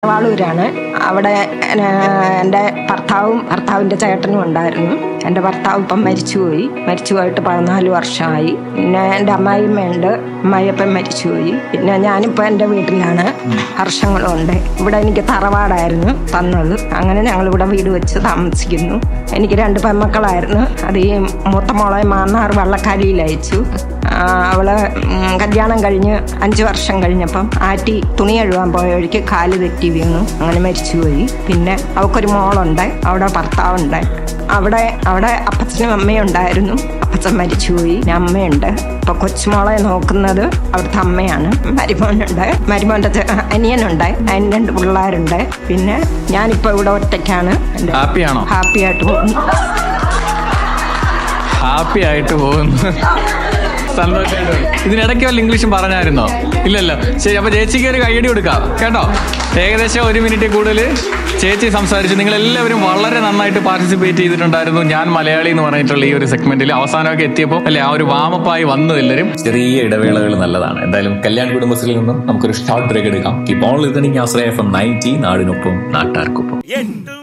വാളൂരാണ് അവിടെ ഏ, എൻ്റെ ഭർത്താവും ഭർത്താവിൻ്റെ ചേട്ടനും ഉണ്ടായിരുന്നു എൻ്റെ ഭർത്താവ് ഇപ്പം മരിച്ചുപോയി മരിച്ചുപോയിട്ട് പതിനാല് വർഷമായി പിന്നെ എൻ്റെ അമ്മായിമ്മയുണ്ട് അമ്മായിയപ്പൻ മരിച്ചുപോയി പിന്നെ ഞാനിപ്പോൾ എൻ്റെ വീട്ടിലാണ് വർഷങ്ങളുണ്ട് ഇവിടെ എനിക്ക് തറവാടായിരുന്നു തന്നത് അങ്ങനെ ഞങ്ങൾ ഇവിടെ വീട് വെച്ച് താമസിക്കുന്നു എനിക്ക് രണ്ട് പെൺമക്കളായിരുന്നു അത് ഈ മൂത്ത മോളെ മാന്നാർ വള്ളക്കാലിയിൽ അയച്ചു ആ, അവള് ഉം, കല്യാണം കഴിഞ്ഞ് അഞ്ച് വർഷം കഴിഞ്ഞപ്പം ആറ്റി തുണി കഴുകാൻ പോയ വഴിക്ക് കാല് തെറ്റി വീണു അങ്ങനെ മരിച്ചുപോയി പിന്നെ അവൾക്കൊരു മോളുണ്ട് അവിടെ ഭർത്താവുണ്ട് അവിടെ അവിടെ അപ്പച്ചനും അമ്മയും ഉണ്ടായിരുന്നു അപ്പച്ചൻ മരിച്ചുപോയി പിന്നെ അമ്മയുണ്ട് ഇപ്പൊ കൊച്ചുമോളെ നോക്കുന്നത് അവിടുത്തെ അമ്മയാണ് മരുമോനുണ്ട് മരുമോന്റെ ചെ- അനിയനുണ്ട് അതിന് രണ്ട് പിള്ളേരുണ്ട് പിന്നെ ഞാനിപ്പോ ഇവിടെ ഒറ്റയ്ക്കാണ് എൻ്റെ ഹാപ്പിയാണോ ഹാപ്പി ആയിട്ട് പോകുന്നു ഹാപ്പി ആയിട്ട് പോകുന്നു സന്തോഷമായിട്ട് ഇതിനിടയ്ക്ക് വല്ല ഇംഗ്ലീഷും പറഞ്ഞായിരുന്നോ ഇല്ലല്ലോ ശരി അപ്പൊ ചേച്ചിക്ക് ഒരു കൈയടി കൊടുക്കാം കേട്ടോ ഏകദേശം ഒരു മിനിറ്റ് കൂടുതൽ ചേച്ചി സംസാരിച്ചു നിങ്ങൾ എല്ലാവരും വളരെ നന്നായിട്ട് പാർട്ടിസിപ്പേറ്റ് ചെയ്തിട്ടുണ്ടായിരുന്നു ഞാൻ മലയാളി എന്ന് പറഞ്ഞിട്ടുള്ള ഈ ഒരു സെഗ്മെന്റിൽ അവസാനമൊക്കെ എത്തിയപ്പോൾ അല്ലെ ആ ഒരു വാമപ്പായി വന്നു എല്ലാവരും ചെറിയ ഇടവേളകൾ നല്ലതാണ് എന്തായാലും കല്യാൺ കുടുംബശ്രീയിൽ നിന്നും നമുക്കൊരു ഷോർട്ട് ബ്രേക്ക് എടുക്കാം keep on listening Ashraya F M ninety നാടിനൊപ്പം നാട്ടാർക്കൊപ്പം എട്ട്